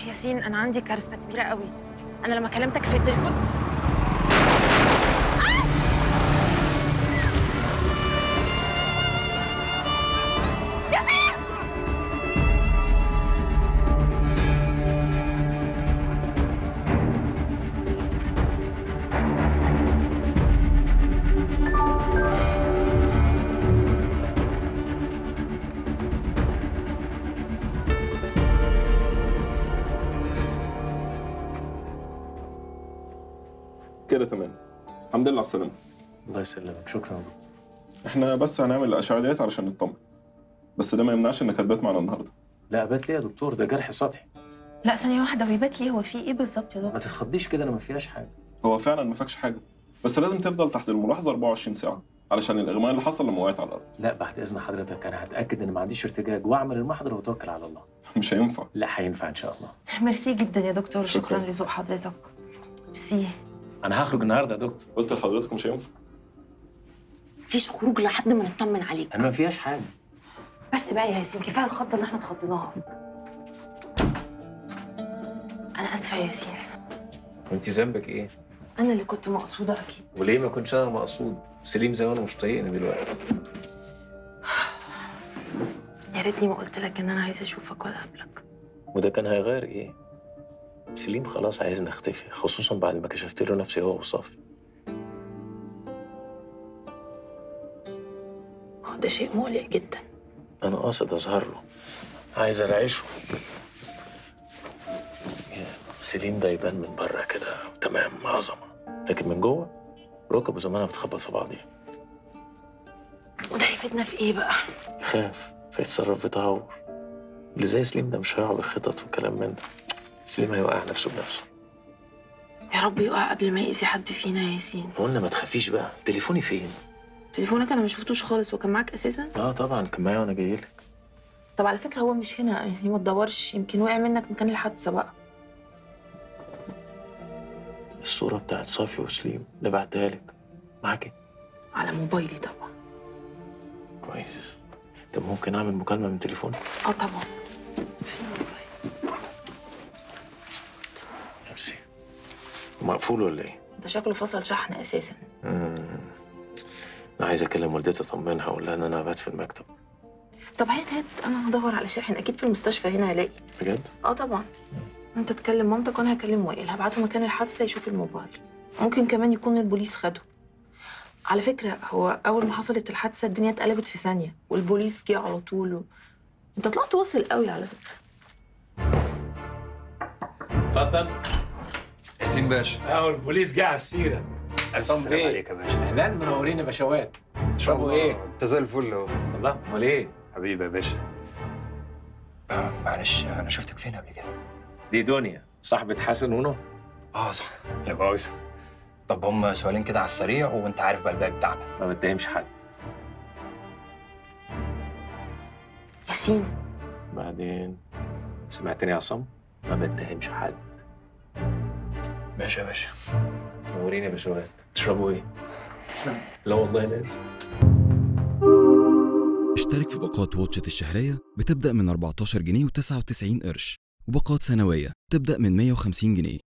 ياسين انا عندي كارثه كبيره قوي انا لما كلمتك في التليفون كده تمام الحمد لله على السلامة الله يسلمك شكرا يا دكتور احنا بس هنعمل الأشعة ديت علشان نطمن بس ده ما يمنعش انك هتبات معانا النهارده لا بات ليه يا دكتور ده جرح سطحي لا ثانيه واحده ويبات ليه هو في ايه بالظبط يا ما دكتور تتخضيش كده انا ما فيهاش حاجه هو فعلا ما فاكش حاجة بس لازم تفضل تحت الملاحظة 24 ساعة علشان الإغماء اللي حصل لما وقعت على الأرض لا بعد اذن حضرتك انا هتاكد ان ما عنديش ارتجاج واعمل المحضر واتوكل على الله مش هينفع لا هينفع ان شاء الله ميرسي جدا يا دكتور شكرا شكراً. لذوق حضرتك ميرسي انا هخرج النهارده يا دكتور قلت لحضرتك مش هينفع مفيش خروج لحد ما نطمن عليك انا ما فيهاش حاجه بس بقى يا ياسين كفايه الخضه اللي احنا اتخضيناها انا اسفه يا ياسين وانت ذنبك ايه انا اللي كنت مقصوده اكيد وليه ما كنتش انا مقصود سليم زي وانا مش طايقني دلوقتي يا ريتني ما قلت لك ان انا عايزه اشوفك ولا اقابلك وده كان هيغير ايه سليم خلاص عايزني اختفي خصوصا بعد ما كشفت له نفسي هو وصافي هو ده شيء مقلق جدا انا قاصد اظهر له عايز ارعشه يا سليم ده يبان من بره كده تمام عظمه لكن من جوه ركب وزمانها بتخبط في بعضيها وده هيفيدنا في ايه بقى يخاف فيتصرف بتهور اللي زي سليم ده مش هيقع بخطط وكلام من ده سليم هيوقع نفسه بنفسه يا رب يقع قبل ما يأذي حد فينا يا ياسين قلنا ما تخافيش بقى تليفوني فين تليفونك انا ما شفتوش خالص وكان معاك اساسا اه طبعا كان معايا وانا جاي لك طب على فكره هو مش هنا يعني ما تدورش يمكن وقع منك مكان الحادثه بقى الصوره بتاعت صافي وسليم اللي بعتها لك معاكي على موبايلي طبعا كويس طب ممكن اعمل مكالمه من تليفون اه طبعا فين الموبايل ميرسي مقفول ولا ايه ده شكله فصل شحن اساسا مم. انا عايز اكلم والدتي اطمنها اقول لها ان انا هبات في المكتب طب هات هات انا هدور على شاحن اكيد في المستشفى هنا هلاقي بجد اه طبعا انت تكلم مامتك وانا هكلم وائل هبعته مكان الحادثه يشوف الموبايل ممكن كمان يكون البوليس خده على فكره هو اول ما حصلت الحادثه الدنيا اتقلبت في ثانيه والبوليس جه على طول و... انت طلعت واصل قوي على فكره اتفضل ياسين باشا اهو البوليس جه على السيره عصام السلام بيه عليك يا باشا اهلا منورين يا باشوات تشربوا ايه؟ انت زي الفل اهو والله امال ايه؟ حبيبي يا باشا آه معلش انا شفتك فين قبل كده دي دنيا صاحبة حسن ونو اه صح لا مؤاخذة طب هم سؤالين كده على السريع وانت عارف بقى الباقي بتاعنا ما بتهمش حد ياسين بعدين سمعتني يا عصام ما بتهمش حد ماشي يا باشا منورين يا باشوات تشربوا ايه؟ لا والله لازم اشترك في باقات واتشت الشهرية بتبدأ من 14 جنيه و99 قرش وباقات سنوية تبدأ من 150 جنيه